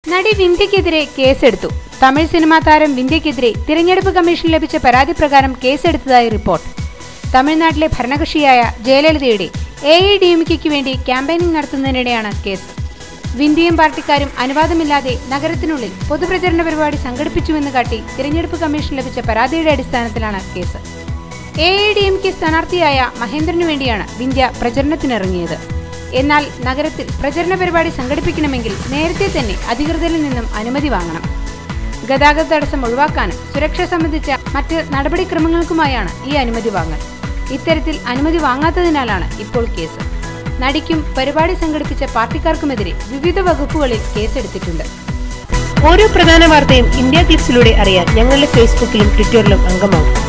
നടി വിന്ധ്യക്കെതിരെ കേസെടുത്തു തമിഴ് സിനിമാ താരം വിന്ധ്യക്കെതിരെ തിരഞ്ഞെടുപ്പ് കമ്മീഷൻ ലഭിച്ച പരാതി പ്രകാരം കേസെടുത്തതായി റിപ്പോർട്ട് തമിഴ്നാട്ടിലെ ഭരണകക്ഷിയായ ജയലളിതയുടെ എ ഐ ഡി എം കെക്ക് വേണ്ടി ക്യാമ്പയിനിംഗ് നടത്തുന്നതിനിടെയാണ് കേസ് വിന്ധ്യയും പാർട്ടിക്കാരും അനുവാദമില്ലാതെ നഗരത്തിനുള്ളിൽ പൊതുപ്രചരണ പരിപാടി സംഘടിപ്പിച്ചുവെന്ന് കാട്ടി തിരഞ്ഞെടുപ്പ് കമ്മീഷൻ ലഭിച്ച പരാതിയുടെ അടിസ്ഥാനത്തിലാണ് case A I D M K സ്ഥാനാർത്ഥിയായ മഹേന്ദ്രനു വേണ്ടിയാണ് വിന്ധ്യ പ്രചരണത്തിനിറങ്ങിയത് എന്നാൽ നഗരത്തിൽ പ്രചരണ പരിപാടി സംഘടിപ്പിക്കണമെങ്കിൽ നേരത്തെ തന്നെ അധികൃതരിൽ നിന്നും അനുമതി വാങ്ങണം ഗതാഗത തടസ്സം ഒഴിവാക്കാനും സുരക്ഷ സംബന്ധിച്ച മറ്റ് നടപടിക്രമങ്ങൾക്കുമായാണ് ഈ അനുമതി വാങ്ങൽ ഇത്തരത്തിൽ അനുമതി വാങ്ങാത്തതിനാലാണ് ഇപ്പോൾ കേസ് നടിക്കും പരിപാടി സംഘടിപ്പിച്ച പാർട്ടിക്കാർക്കുമെതിരെ വിവിധ വകുപ്പുകളിൽ കേസെടുത്തിട്ടുണ്ട് ഓരോ പ്രധാന വാർത്തയും ഇന്ത്യ ക്ലിപ്സിലൂടെ അറിയാൻ ഞങ്ങളുടെ ഫേസ്ബുക്കിലും ട്വിറ്ററിലും അംഗമാകും